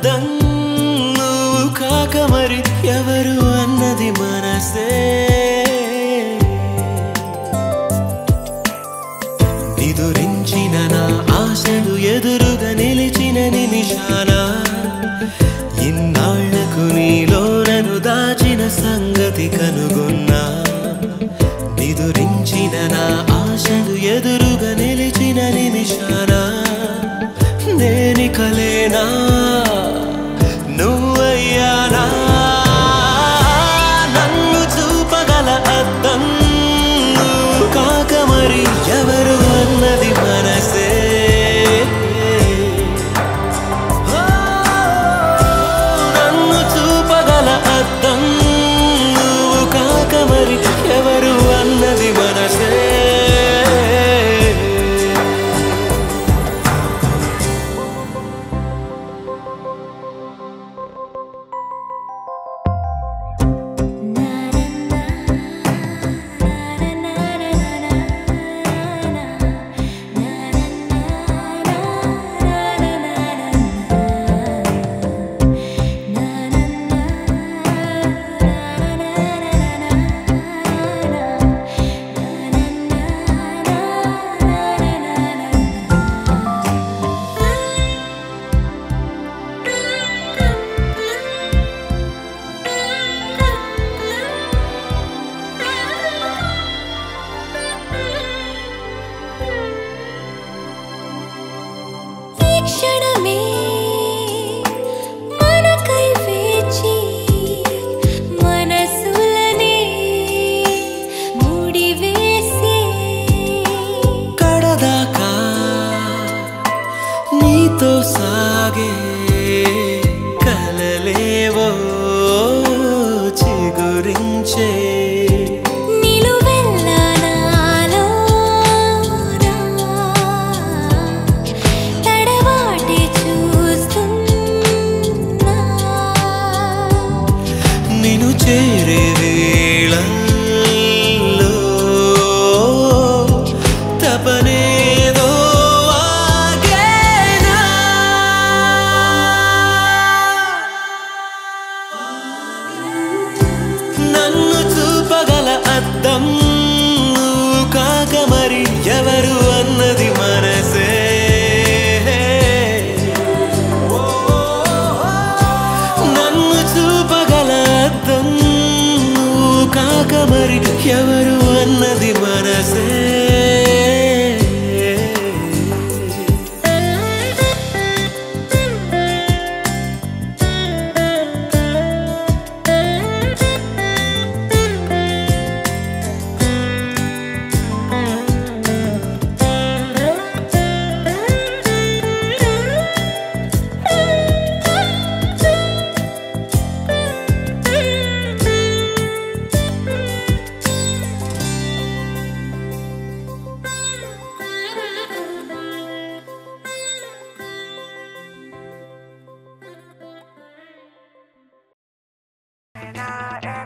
అర్థం నువ్వు కాక మరి ఎవరు అన్నది మనసే నిదురించిన నా ఆశలు ఎదురుగా నిలిచిన నిమిషాన ఇన్నాళ్లకు నీలో నన్ను దాచిన సంగతి కనుగొన్నా నిదురించిన నా ఆశలు ఎదురుగా నిలిచిన నిమిషాన నేని కలేనా నువ్వయ్యానా నన్ను చూపగల అద్దం నువ్వు కాక మరి ఎవరు అన్నది మనసే ఓ, నన్ను చూపగల అద్దం నువ్వు కాక మరి ఎవరు అన్నది మనసే ఈ క్షణమే మనకై వేచి మనసులనే ముడివేసి కడదాకా నీతో సాగే కలలేవో చిగురించే నిలువెల్లా నాలోనా తడబాటి చూస్తున్నా నిన్ను చేరే వేళల్లో తపనేదో ఆగేనా నన్ను చూపగల అద్దం నువ్వు కాక మరి ఎవరు అన్నది మనసే నన్ను చూపగల అద్దం నువ్వు కాక మరి ఎవరు అన్నది మనసే na